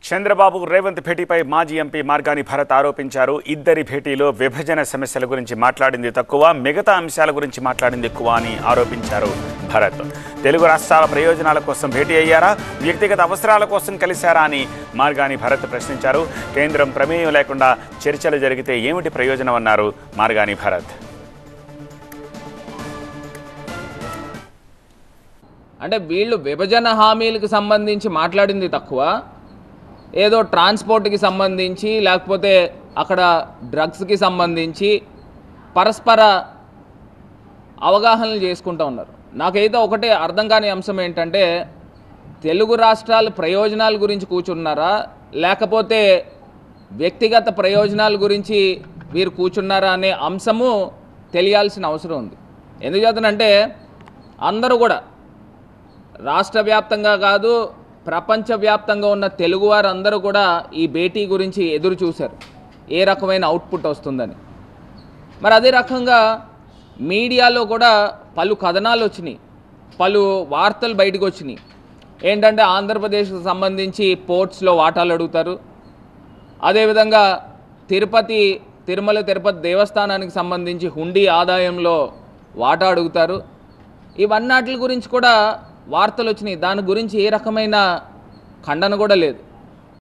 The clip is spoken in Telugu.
చంద్రబాబు రేవంత్ భేటీపై మాజీ ఎంపీ మార్గాని భరత్ ఆరోపించారు ఇద్దరి భేటీలో విభజన సమస్యల గురించి మాట్లాడింది తక్కువ మిగతా అంశాల గురించి మాట్లాడింది ఎక్కువ అని ఆరోపించారు భరత్ తెలుగు రాష్ట్రాల ప్రయోజనాల కోసం భేటీ అయ్యారా వ్యక్తిగత అవసరాల కోసం కలిశారా అని మార్గాని భరత్ ప్రశ్నించారు కేంద్రం ప్రమేయం లేకుండా చర్చలు జరిగితే ఏమిటి ప్రయోజనం అన్నారు మార్గాని భరత్ అంటే వీళ్ళు విభజన హామీలకు సంబంధించి మాట్లాడింది తక్కువ ఏదో ట్రాన్స్పోర్ట్కి సంబంధించి లేకపోతే అక్కడ డ్రగ్స్కి సంబంధించి పరస్పర అవగాహనలు చేసుకుంటూ ఉన్నారు నాకైతే ఒకటే అర్థం కాని అంశం ఏంటంటే తెలుగు రాష్ట్రాల ప్రయోజనాల గురించి కూర్చున్నారా లేకపోతే వ్యక్తిగత ప్రయోజనాల గురించి వీరు కూర్చున్నారా అనే అంశము తెలియాల్సిన అవసరం ఉంది ఎందుకు చేతనంటే అందరూ కూడా రాష్ట్ర వ్యాప్తంగా కాదు ప్రపంచవ్యాప్తంగా ఉన్న తెలుగువారు అందరూ కూడా ఈ భేటీ గురించి ఎదురు చూశారు ఏ రకమైన అవుట్పుట్ వస్తుందని మరి అదే రకంగా మీడియాలో కూడా పలు కథనాలు వచ్చినాయి పలు వార్తలు బయటకు వచ్చినాయి ఏంటంటే ఆంధ్రప్రదేశ్కి సంబంధించి పోర్ట్స్లో వాటాలు అడుగుతారు అదేవిధంగా తిరుపతి తిరుమల తిరుపతి దేవస్థానానికి సంబంధించి హుండీ ఆదాయంలో వాటా అడుగుతారు ఇవన్నాటి గురించి కూడా వార్తలు వచ్చినాయి దాని గురించి ఏ రకమైన ఖండన కూడా లేదు